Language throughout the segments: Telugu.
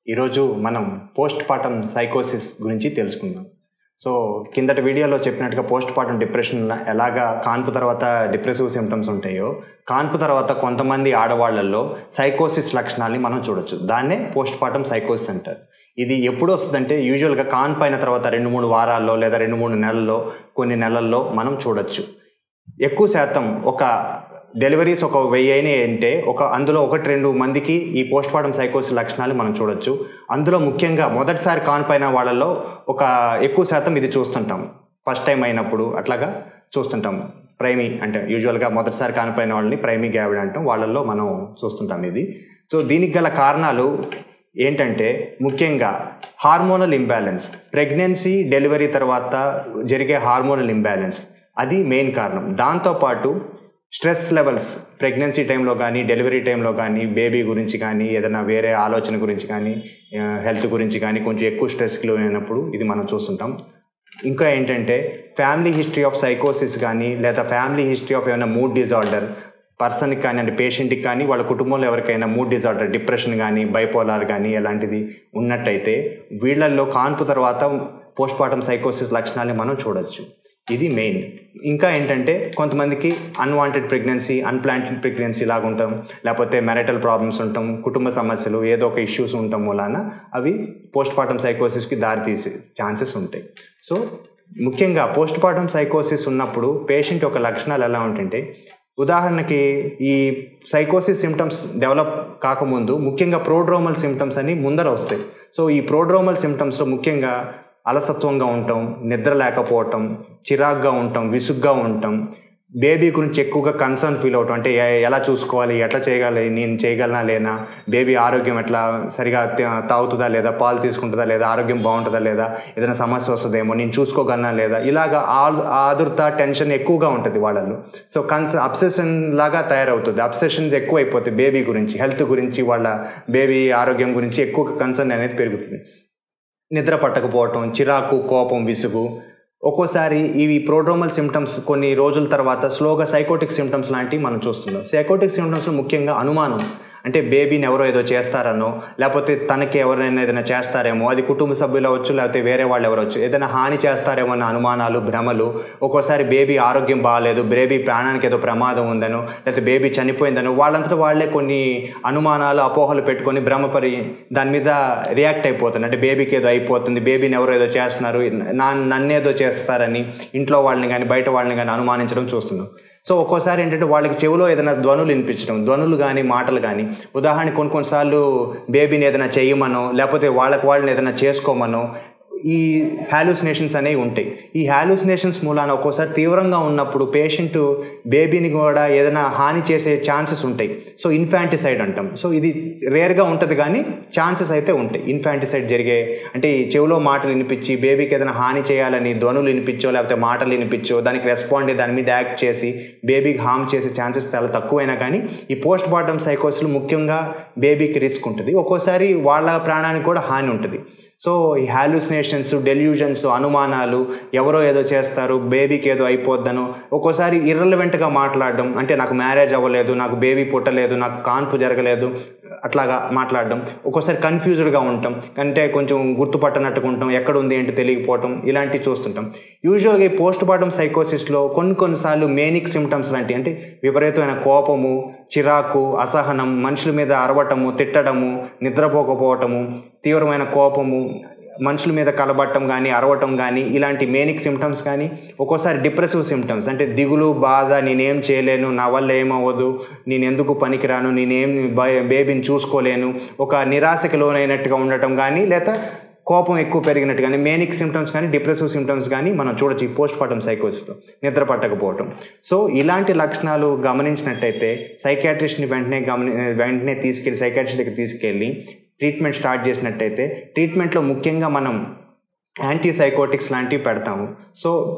ఈరోజు మనం పోస్ట్ పార్టం సైకోసిస్ గురించి తెలుసుకుందాం సో కిందటి వీడియోలో చెప్పినట్టుగా పోస్ట్ పార్టం డిప్రెషన్ ఎలాగా కాన్పు తర్వాత డిప్రెసివ్ సిమ్టమ్స్ ఉంటాయో కాన్పు తర్వాత కొంతమంది ఆడవాళ్ళల్లో సైకోసిస్ లక్షణాలని మనం చూడొచ్చు దాన్నే పోస్ట్ పార్టం సైకోసిస్ అంటారు ఇది ఎప్పుడు వస్తుందంటే యూజువల్గా కాన్పు అయిన తర్వాత రెండు మూడు వారాల్లో లేదా రెండు మూడు నెలల్లో కొన్ని నెలల్లో మనం చూడొచ్చు ఎక్కువ శాతం ఒక డెలివరీస్ ఒక వెయ్యి అయినాయి అంటే ఒక అందులో ఒకటి రెండు మందికి ఈ పోస్ట్ మార్టం సైకోసిస్ లక్షణాలు మనం చూడొచ్చు అందులో ముఖ్యంగా మొదటిసారి కాన్పైన వాళ్ళలో ఒక ఎక్కువ శాతం ఇది చూస్తుంటాం ఫస్ట్ టైం అయినప్పుడు అట్లాగా చూస్తుంటాం ప్రైమీ అంటే యూజువల్గా మొదటిసారి కానిపోయిన వాళ్ళని ప్రైమీ గ్యావిడ్ అంటాం వాళ్ళల్లో మనం చూస్తుంటాం ఇది సో దీనికి గల కారణాలు ఏంటంటే ముఖ్యంగా హార్మోనల్ ఇంబ్యాలెన్స్ ప్రెగ్నెన్సీ డెలివరీ తర్వాత జరిగే హార్మోనల్ ఇంబ్యాలెన్స్ అది మెయిన్ కారణం దాంతోపాటు స్ట్రెస్ లెవెల్స్ ప్రెగ్నెన్సీ టైంలో కానీ డెలివరీ టైంలో కానీ బేబీ గురించి కానీ ఏదైనా వేరే ఆలోచన గురించి కానీ హెల్త్ గురించి కానీ కొంచెం ఎక్కువ స్ట్రెస్కి లోనైనప్పుడు ఇది మనం చూస్తుంటాం ఇంకా ఏంటంటే ఫ్యామిలీ హిస్టరీ ఆఫ్ సైకోసిస్ కానీ లేదా ఫ్యామిలీ హిస్టరీ ఆఫ్ ఏమైనా మూడ్ డిజార్డర్ పర్సన్కి కానీ అంటే పేషెంట్కి కానీ వాళ్ళ కుటుంబంలో ఎవరికైనా మూడ్ డిజార్డర్ డిప్రెషన్ కానీ బైపోలార్ కానీ ఎలాంటిది ఉన్నట్టయితే వీళ్ళల్లో కాన్పు తర్వాత పోస్ట్ మార్టం సైకోసిస్ లక్షణాలని మనం చూడొచ్చు ఇది మెయిన్ ఇంకా ఏంటంటే కొంతమందికి అన్వాంటెడ్ ప్రెగ్నెన్సీ అన్ప్లాంటెడ్ ప్రెగ్నెన్సీ లాగా ఉంటాం లేకపోతే మ్యారిటల్ ప్రాబ్లమ్స్ ఉంటాం కుటుంబ సమస్యలు ఏదో ఒక ఇష్యూస్ ఉండటం వలన అవి పోస్ట్ మార్టం సైకోసిస్కి దారితీసే ఛాన్సెస్ ఉంటాయి సో ముఖ్యంగా పోస్ట్ మార్టం సైకోసిస్ ఉన్నప్పుడు పేషెంట్ యొక్క లక్షణాలు ఎలా ఉంటుంటే ఉదాహరణకి ఈ సైకోసిస్ సిమ్టమ్స్ డెవలప్ కాకముందు ముఖ్యంగా ప్రోడ్రోమల్ సిమ్టమ్స్ అని ముందర వస్తాయి సో ఈ ప్రోడ్రోమల్ సిమ్టమ్స్లో ముఖ్యంగా అలసత్వంగా ఉండటం నిద్ర లేకపోవటం చిరాగ్గా ఉండటం విసుగ్గా ఉండటం బేబీ గురించి ఎక్కువగా కన్సర్న్ ఫీల్ అవటం అంటే ఎలా చూసుకోవాలి ఎట్లా చేయగలి నేను చేయగలనా లేనా బేబీ ఆరోగ్యం ఎట్లా సరిగా తాగుతుందా లేదా పాలు తీసుకుంటుందా లేదా ఆరోగ్యం బాగుంటుందా లేదా ఏదైనా సమస్య వస్తుందేమో నేను చూసుకోగలనా లేదా ఇలాగా ఆదుర్త టెన్షన్ ఎక్కువగా ఉంటుంది వాళ్ళలో సో కన్సర్న్ అబ్సెషన్ లాగా తయారవుతుంది అబ్సెషన్స్ ఎక్కువ అయిపోతాయి బేబీ గురించి హెల్త్ గురించి వాళ్ళ బేబీ ఆరోగ్యం గురించి ఎక్కువ కన్సర్న్ అనేది పెరుగుతుంది నిద్ర పట్టకపోవటం చిరాకు కోపం విసుగు ఒక్కోసారి ఇవి ప్రోడ్రోమల్ సిమ్టమ్స్ కొన్ని రోజుల తర్వాత స్లోగా సైకోటిక్ సిమ్టమ్స్ లాంటివి మనం చూస్తున్నాం సైకోటిక్ సిమ్టమ్స్లో ముఖ్యంగా అనుమానం అంటే బేబీని ఎవరో ఏదో చేస్తారనో లేకపోతే తనకి ఎవరైనా ఏదైనా చేస్తారేమో అది కుటుంబ సభ్యులు అవచ్చు లేకపోతే వేరే వాళ్ళు ఎవరొచ్చు ఏదైనా హాని చేస్తారేమో అన్న అనుమానాలు భ్రమలు ఒక్కోసారి బేబీ ఆరోగ్యం బాగాలేదు బేబీ ప్రాణానికి ఏదో ప్రమాదం ఉందనో లేకపోతే బేబీ చనిపోయిందనో వాళ్ళంతటా వాళ్ళే కొన్ని అనుమానాలు అపోహలు పెట్టుకొని భ్రమపరి దాని మీద రియాక్ట్ అయిపోతుంది అంటే బేబీకి ఏదో అయిపోతుంది బేబీని ఎవరో ఏదో చేస్తున్నారు నా నన్నేదో చేస్తారని ఇంట్లో వాళ్ళని కానీ బయట వాళ్ళని కానీ అనుమానించడం చూస్తున్నాం సో ఒక్కోసారి ఏంటంటే వాళ్ళకి చెవిలో ఏదైనా ధ్వనులు వినిపించడం ధ్వనులు కానీ మాటలు కానీ ఉదాహరణ కొన్ని కొన్నిసార్లు బేబీని ఏదైనా చేయమనో లేకపోతే వాళ్ళకి వాళ్ళని ఏదైనా చేసుకోమనో ఈ హాలూసినేషన్స్ అనేవి ఉంటాయి ఈ హాలూసినేషన్స్ మూలాన ఒక్కోసారి తీవ్రంగా ఉన్నప్పుడు పేషెంట్ బేబీని కూడా ఏదైనా హాని చేసే ఛాన్సెస్ ఉంటాయి సో ఇన్ఫాంటిసైడ్ అంటాం సో ఇది రేర్గా ఉంటుంది కానీ ఛాన్సెస్ అయితే ఉంటాయి ఇన్ఫాంటిసైడ్ జరిగే అంటే చెవిలో మాటలు వినిపించి బేబీకి ఏదైనా హాని చేయాలని ధ్వనులు వినిపించో లేకపోతే మాటలు వినిపించో దానికి రెస్పాండ్ దాని మీద యాక్ట్ చేసి బేబీకి హామ్ చేసే ఛాన్సెస్ చాలా తక్కువైనా కానీ ఈ పోస్ట్ మార్టం సైకోస్లు ముఖ్యంగా బేబీకి రిస్క్ ఉంటుంది ఒక్కోసారి వాళ్ళ ప్రాణానికి కూడా హాని ఉంటుంది సో ఈ హాలూసినేషన్స్ డెల్యూజన్స్ అనుమానాలు ఎవరో ఏదో చేస్తారు బేబీకి ఏదో అయిపోద్దను ఒక్కోసారి ఇర్రలవెంట్గా మాట్లాడడం అంటే నాకు మ్యారేజ్ అవ్వలేదు నాకు బేబీ పుట్టలేదు నాకు కాన్పు జరగలేదు అట్లాగా మాట్లాడడం ఒక్కోసారి కన్ఫ్యూజ్డ్గా ఉంటాం అంటే కొంచెం గుర్తుపట్టనట్టుగా ఉంటాం ఎక్కడ ఉంది ఏంటి తెలియకపోవటం ఇలాంటివి చూస్తుంటాం యూజువల్గా ఈ పోస్ట్ మార్టం సైకోసిస్లో కొన్ని కొన్నిసార్లు మేనిక్ సిమ్టమ్స్ లాంటివి అంటే విపరీతమైన కోపము చిరాకు అసహనం మనుషుల మీద అరవటము తిట్టడము నిద్రపోకపోవటము తీవ్రమైన కోపము మనుషుల మీద కలబట్టం కానీ అరవటం కానీ ఇలాంటి మేనిక్ సిమ్టమ్స్ కానీ ఒక్కోసారి డిప్రెసివ్ సిమ్టమ్స్ అంటే దిగులు బాధ నేనేం చేయలేను నా వల్ల ఏమవ్వదు నేను ఎందుకు పనికిరాను నేనేం బేబీని చూసుకోలేను ఒక నిరాశకి లోనైనట్టుగా ఉండటం కానీ లేదా కోపం ఎక్కువ పెరిగినట్టు కానీ మేనిక్ సిమ్టమ్స్ కానీ డిప్రెసివ్ సిమ్టమ్స్ కానీ మనం చూడొచ్చు ఈ పోస్ట్ మార్టం సైకోసిస్లో నిద్ర పట్టకపోవటం సో ఇలాంటి లక్షణాలు గమనించినట్టయితే సైకాట్రిస్ట్ని వెంటనే గమని వెంటనే తీసుకెళ్ళి సైకాట్రిస్ట్ దగ్గర తీసుకెళ్ళి ట్రీట్మెంట్ స్టార్ట్ చేసినట్టయితే ట్రీట్మెంట్లో ముఖ్యంగా మనం యాంటీ సైకోటిక్స్ లాంటివి పెడతాము సో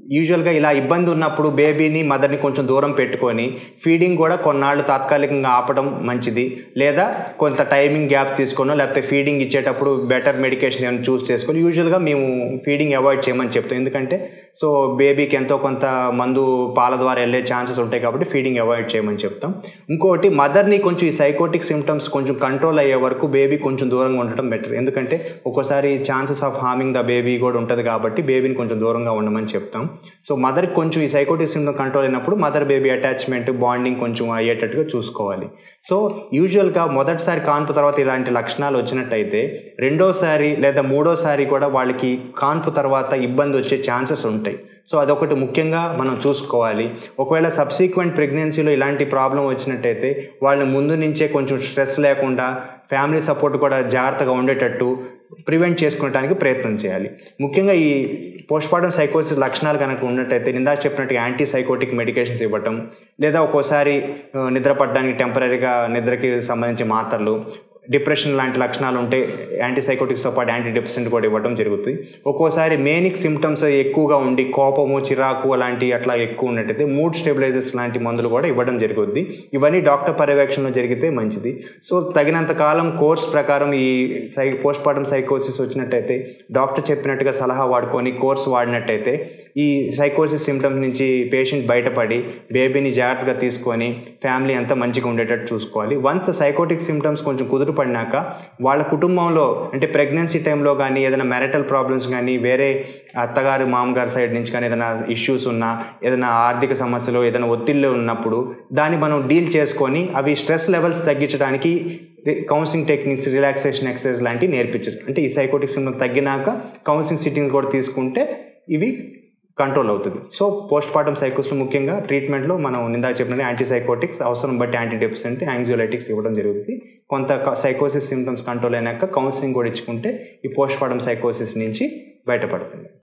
యూజువల్గా ఇలా ఇబ్బంది ఉన్నప్పుడు బేబీని మదర్ని కొంచెం దూరం పెట్టుకొని ఫీడింగ్ కూడా కొన్నాళ్ళు తాత్కాలికంగా ఆపడం మంచిది లేదా కొంత టైమింగ్ గ్యాప్ తీసుకోనో లేకపోతే ఫీడింగ్ ఇచ్చేటప్పుడు బెటర్ మెడికేషన్ ఏమైనా చూస్ చేసుకొని యూజువల్గా మేము ఫీడింగ్ అవాయిడ్ చేయమని చెప్తాం ఎందుకంటే సో బేబీకి ఎంతో కొంత మందు పాల ద్వారా వెళ్ళే ఛాన్సెస్ ఉంటాయి కాబట్టి ఫీడింగ్ అవాయిడ్ చేయమని చెప్తాం ఇంకోటి మదర్ని కొంచెం ఈ సైకోటిక్ సిమ్టమ్స్ కొంచెం కంట్రోల్ అయ్యే వరకు బేబీ కొంచెం దూరంగా ఉండటం బెటర్ ఎందుకంటే ఒక్కోసారి chances of harming the baby కూడా ఉంటుంది కాబట్టి బేబీని కొంచెం దూరంగా ఉండమని చెప్తాం సో మదర్కి కొంచెం ఈ సైకోటిక్ సిమ్టమ్ కంట్రోల్ అయినప్పుడు మదర్ బేబీ అటాచ్మెంట్ బాండింగ్ కొంచెం అయ్యేటట్టుగా చూసుకోవాలి సో యూజువల్గా మొదటిసారి కాన్పు తర్వాత ఇలాంటి లక్షణాలు వచ్చినట్టయితే రెండోసారి లేదా మూడోసారి కూడా వాళ్ళకి కాన్పు తర్వాత ఇబ్బంది వచ్చే ఛాన్సెస్ ఉంటాయి సో అదొకటి ముఖ్యంగా మనం చూసుకోవాలి ఒకవేళ సబ్సీక్వెంట్ ప్రెగ్నెన్సీలో ఇలాంటి ప్రాబ్లం వచ్చినట్టయితే వాళ్ళు ముందు నుంచే కొంచెం స్ట్రెస్ లేకుండా ఫ్యామిలీ సపోర్ట్ కూడా జాగ్రత్తగా ఉండేటట్టు ప్రివెంట్ చేసుకోవడానికి ప్రయత్నం చేయాలి ముఖ్యంగా ఈ పోస్ట్మార్టం సైకోసిస్ లక్షణాలు కనుక ఉన్నట్టయితే ఇందాక చెప్పినట్టు యాంటీ సైకోటిక్ మెడికేషన్స్ ఇవ్వటం లేదా ఒక్కోసారి ఆ, నిద్ర పట్టడానికి టెంపరీగా నిద్రకి సంబంధించి మాత్రలు డిప్రెషన్ లాంటి లక్షణాలు ఉంటే యాంటీసైకోటిక్స్తో పాటు యాంటీ డిప్రెసెంట్ కూడా ఇవ్వడం జరుగుతుంది ఒక్కోసారి మేనిక్ సిమ్టమ్స్ ఎక్కువగా ఉండి కోపము చిరాకు అలాంటి అట్లా ఎక్కువ ఉన్నట్టయితే మూడ్ స్టెబిలైజర్స్ లాంటి మందులు కూడా ఇవ్వడం జరుగుద్ది ఇవన్నీ డాక్టర్ పర్యవేక్షణలో జరిగితే మంచిది సో తగినంత కాలం కోర్స్ ప్రకారం ఈ సై పోస్ట్ పార్టం సైకోసిస్ వచ్చినట్టయితే డాక్టర్ చెప్పినట్టుగా సలహా వాడుకొని కోర్స్ వాడినట్టయితే ఈ సైకోసిస్ సిమ్టమ్స్ నుంచి పేషెంట్ బయటపడి బేబీని జాగ్రత్తగా తీసుకొని ఫ్యామిలీ అంతా మంచిగా ఉండేటట్టు చూసుకోవాలి వన్స్ సైకోటిక్ సిమ్టమ్స్ కొంచెం కుదురుపడినాక వాళ్ళ కుటుంబంలో అంటే ప్రెగ్నెన్సీ టైంలో కానీ ఏదైనా మ్యారిటల్ ప్రాబ్లమ్స్ కానీ వేరే అత్తగారు మామగారు సైడ్ నుంచి కానీ ఏదైనా ఇష్యూస్ ఉన్నా ఏదైనా ఆర్థిక సమస్యలు ఏదైనా ఒత్తిళ్ళు ఉన్నప్పుడు దాన్ని మనం డీల్ చేసుకొని అవి స్ట్రెస్ లెవెల్స్ తగ్గించడానికి కౌన్సిలింగ్ టెక్నిక్స్ రిలాక్సేషన్ ఎక్సర్సైజ్ లాంటివి నేర్పించరు అంటే ఈ సైకోటిక్ సిమ్టమ్ తగ్గినాక కౌన్సిలింగ్ సిట్టింగ్ కూడా తీసుకుంటే ఇవి కంట్రోల్ అవుతుంది సో పోస్ట్ పార్టం సైకోస్లో ముఖ్యంగా ట్రీట్మెంట్లో మనం ఇందాక చెప్పిన యాంటీసైకోటిక్స్ అవసరం బట్టి యాంటీ డిప్రెసెంట్ యాంగ్జోలైటిక్స్ ఇవ్వడం జరుగుతుంది కొంత సైకోసిస్ సిమ్టమ్స్ కంట్రోల్ అయినాక కౌన్సిలింగ్ కూడా ఇచ్చుకుంటే ఈ పోస్ట్ పార్టం సైకోసిస్ నుంచి బయటపడుతుంది